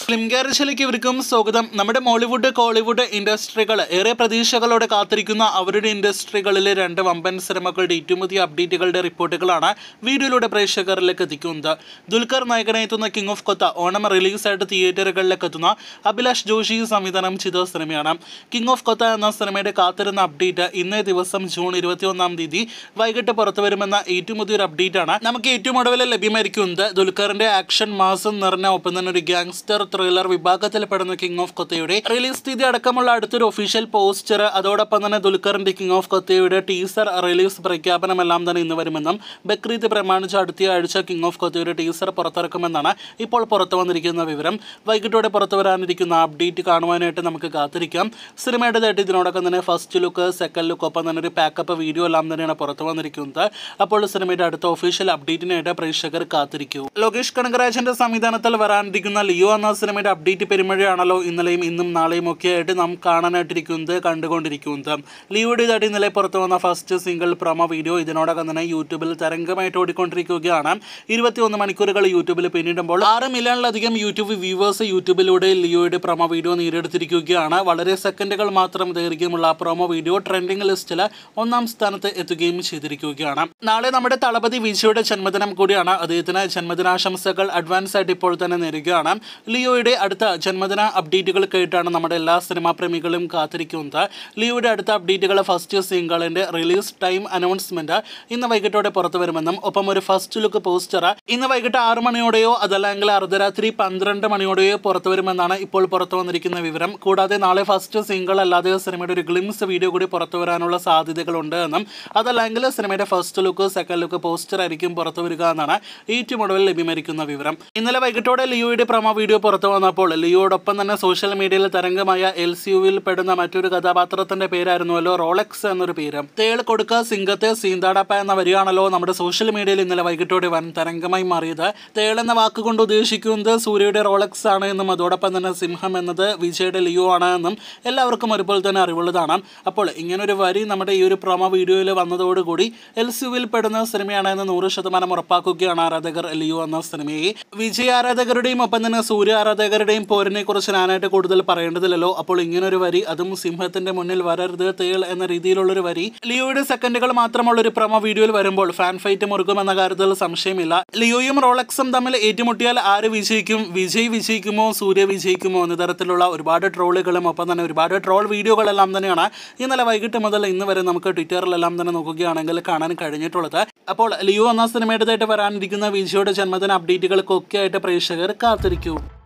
film ഗാരേജിലേക്ക് ഇവർക്കും സ്വാഗതം നമ്മുടെ മോളിവുഡ് കോളിവുഡ് ഇൻഡസ്ട്രികൾ ഏറെ പ്രതീക്ഷകളോടെ കാത്തിരിക്കുന്ന അവരുടെ ഇൻഡസ്ട്രികളിലെ രണ്ട് വമ്പൻ സിനിമകളുടെ ഏറ്റവും പുതിയ അപ്ഡേറ്റുകളുടെ റിപ്പോർട്ടുകളാണ് വീഡിയോയിലൂടെ പ്രേക്ഷകരിലേക്ക് എത്തിക്കുന്നത് ദുൽഖർ നായകനെത്തുന്ന കിങ് ഓഫ് കൊത്ത ഓണം റിലീസായിട്ട് തിയേറ്ററുകളിലേക്ക് എത്തുന്ന അഭിലാഷ് ജോഷി സംവിധാനം ചെയ്ത സിനിമയാണ് കിങ് ഓഫ് കൊത്ത എന്ന സിനിമയുടെ കാത്തിരുന്ന അപ്ഡേറ്റ് ഇന്നേ ദിവസം ജൂൺ ഇരുപത്തിയൊന്നാം തീയതി വൈകിട്ട് പുറത്തു വരുമെന്ന ഏറ്റവും പുതിയൊരു അപ്ഡേറ്റ് ആണ് നമുക്ക് ഏറ്റവും ഒടുവിൽ ലഭ്യമായിരിക്കുന്നത് ദുൽഖറിന്റെ ആക്ഷൻ മാസം നിറഞ്ഞ ഒപ്പം തന്നെ ഒരു ഗ്യാങ്സ്റ്റർ ത്രില്ലർ വിഭാഗത്തിൽപ്പെടുന്ന കിങ് ഓഫ് കൊത്തയുടെ റിലീസ് തീയതി അടക്കമുള്ള അടുത്തൊരു ഒഫീഷ്യൽ പോസ്റ്റർ അതോടൊപ്പം തന്നെ ദുൽഖറിന്റെ കിങ് ഓഫ് കൊത്തയുടെ ടീസർ റിലീസ് പ്രഖ്യാപനമെല്ലാം തന്നെ ഇന്ന് വരുമെന്നും ബക്രീദ് പ്രമാണിച്ച് അടുത്ത ആഴ്ച കിങ് ഓഫ് കൊത്തയുടെ ടീസർ പുറത്തിറക്കുമെന്നാണ് ഇപ്പോൾ പുറത്തു വന്നിരിക്കുന്ന വിവരം വൈകിട്ടോടെ പുറത്തു വരാനിരിക്കുന്ന അപ്ഡേറ്റ് കാണുവാനായിട്ട് നമുക്ക് കാത്തിരിക്കാം സിനിമയുടെ തേട്ട് ഇതിനോടൊപ്പം തന്നെ ഫസ്റ്റ് ലുക്ക് സെക്കൻഡ് ലുക്ക് ഒപ്പം തന്നെ ഒരു പാക്കപ്പ് വീഡിയോ എല്ലാം തന്നെയാണ് പുറത്തു വന്നിരിക്കുന്നത് അപ്പോൾ സിനിമയുടെ അടുത്ത ഒഫീഷ്യൽ അപ്ഡേറ്റിനായിട്ട് പ്രേക്ഷകർ കാത്തിരിക്കൂ ലോകേഷ് കനകരാജന്റെ സംവിധാനത്തിൽ വരാനിരിക്കുന്ന ലിയോ എന്ന സിനിമയുടെ അപ്ഡേറ്റ് പെരുമഴയാണല്ലോ ഇന്നലെയും ഇന്നും നാളെയും ഒക്കെ ആയിട്ട് നാം കാണാനായിട്ടിരിക്കുന്നത് കണ്ടുകൊണ്ടിരിക്കുന്നത് ലിയോയുടെ ഇതായിട്ട് ഇന്നലെ പുറത്തു വന്ന ഫസ്റ്റ് സിംഗിൾ പ്രൊമോ വീഡിയോ ഇതിനോടകം തന്നെ യൂട്യൂബിൽ തരംഗമായിട്ട് ഓടിക്കൊണ്ടിരിക്കുകയാണ് ഇരുപത്തിയൊന്ന് മണിക്കൂറുകൾ യൂട്യൂബിൽ പിന്നിടുമ്പോൾ ആറ് മില്യണിലധികം യൂട്യൂബ് വ്യൂവേഴ്സ് യൂട്യൂബിലൂടെ ലിയോയുടെ പ്രൊമോ വീഡിയോ നേടിയെടുത്തിരിക്കുകയാണ് വളരെ സെക്കൻഡുകൾ മാത്രം ദൈർഘ്യമുള്ള ആ പ്രൊമോ വീഡിയോ ട്രെൻഡിംഗ് ലിസ്റ്റിൽ ഒന്നാം സ്ഥാനത്ത് എത്തുകയും ചെയ്തിരിക്കുകയാണ് നാളെ നമ്മുടെ തളപതി വിജയുടെ ജന്മദിനം കൂടിയാണ് അദ്ദേഹത്തിന് ജന്മദിനാശംസകൾ അഡ്വാൻസ് ആയിട്ട് ഇപ്പോൾ തന്നെ നേരുകയാണ് ലിയോയുടെ അടുത്ത ജന്മദിന അപ്ഡേറ്റുകൾ കേട്ടാണ് നമ്മുടെ എല്ലാ സിനിമാ പ്രേമികളും കാത്തിരിക്കുന്നത് ലിയോയുടെ അടുത്ത അപ്ഡേറ്റുകൾ ഫസ്റ്റ് സിംഗിളിന്റെ റിലീസ് ടൈം അനൗൺസ്മെന്റ് ഇന്ന് വൈകിട്ടോടെ പുറത്തു വരുമെന്നും ഒപ്പം ഒരു ഫസ്റ്റ് ലുക്ക് പോസ്റ്റർ ഇന്ന് വൈകിട്ട് ആറ് മണിയോടെയോ അതല്ലെങ്കിൽ അർദ്ധരാത്രി പന്ത്രണ്ട് മണിയോടെയോ പുറത്തു വരുമെന്നാണ് ഇപ്പോൾ പുറത്തു വന്നിരിക്കുന്ന വിവരം കൂടാതെ നാളെ ഫസ്റ്റ് സിംഗിൾ അല്ലാതെ സിനിമയുടെ ഒരു ഗ്ലിംസ് വീഡിയോ കൂടി പുറത്തു വരാനുള്ള സാധ്യതകളുണ്ട് എന്നും അതല്ലെങ്കിൽ സിനിമയുടെ first look second look poster ആയിരിക്കും പുറത്തു വരിക എന്നാണ് ഏറ്റവും ഒടുവിൽ ലഭ്യമായിരിക്കുന്ന വിവരം ഇന്നലെ വൈകിട്ടോടെ ലിയോയുടെ പ്രൊമോ വീഡിയോ പുറത്തു വന്നപ്പോൾ ലിയോടൊപ്പം തന്നെ സോഷ്യൽ മീഡിയയിൽ തരംഗമായ എൽ സി യുവിൽ പെടുന്ന മറ്റൊരു കഥാപാത്രത്തിന്റെ പേരായിരുന്നുവല്ലോ റോളക്സ് എന്നൊരു പേര് തേൾ കൊടുക്ക സിംഗത്തെ സീന്താടപ്പ എന്ന വരിയാണല്ലോ നമ്മുടെ സോഷ്യൽ മീഡിയയിൽ ഇന്നലെ വൈകിട്ടോടെ വൻ തരംഗമായി മാറിയത് തേൾ എന്ന വാക്കുകൊണ്ട് ഉദ്ദേശിക്കുന്നത് സൂര്യയുടെ റോളക്സ് ആണ് എന്നും അതോടൊപ്പം തന്നെ സിംഹം എന്നത് വിജയുടെ ലിയോ ആണ് എന്നും എല്ലാവർക്കും ഒരുപോലെ തന്നെ അറിവുള്ളതാണ് അപ്പോൾ ഇങ്ങനൊരു വരി നമ്മുടെ ഈ ഒരു പ്രൊമോ വീഡിയോയിൽ വന്നതോടുകൂടി എൽ സി യുവിൽ പെടുന്ന സിനിമയാണ് എന്ന് നൂറ് ശതമാനം ഉറപ്പാക്കുകയാണ് ആരാധകർ ലിയോ എന്ന സിനിമയെ വിജയ് ആരാധകരുടെയും ഒപ്പം തന്നെ സൂര്യ ആരാധകരുടെയും പോരിനെ കുറിച്ച് ഞാനായിട്ട് കൂടുതൽ പറയേണ്ടതില്ലല്ലോ അപ്പോൾ ഇങ്ങനൊരു വരി അതും സിംഹത്തിന്റെ മുന്നിൽ വരരുത് തേൾ എന്ന രീതിയിലുള്ളൊരു വരി ലിയോയുടെ സെക്കൻഡുകൾ മാത്രമുള്ള ഒരു പ്രൊമോ വീഡിയോയിൽ വരുമ്പോൾ ഫാൻ ഫൈറ്റ് മുറുകും എന്ന കാര്യത്തിൽ സംശയമില്ല ലിയോയും റോളക്സും തമ്മിൽ ഏറ്റുമുട്ടിയാൽ ആര് വിജയിക്കും വിജയ് വിജയിക്കുമോ സൂര്യ വിജയിക്കുമോ എന്ന തരത്തിലുള്ള ഒരുപാട് ട്രോളുകളും ഒപ്പം തന്നെ ഒരുപാട് ട്രോൾ വീഡിയോകളെല്ലാം തന്നെയാണ് ഇന്നലെ വൈകിട്ട് മുതൽ ഇന്ന് വരെ നമുക്ക് ട്വിറ്ററിലെല്ലാം തന്നെ നോക്കുകയാണെങ്കിൽ കാണാൻ കഴിഞ്ഞിട്ടുള്ളത് അപ്പോൾ ലിയോ എന്ന സിനിമയുടേതായിട്ട് വരാനിരിക്കുന്ന വിജയുടെ ജന്മദിന അപ്ഡേറ്റുകൾക്കൊക്കെ ആയിട്ട് പ്രേക്ഷകർ കാത്തിരിക്കൂ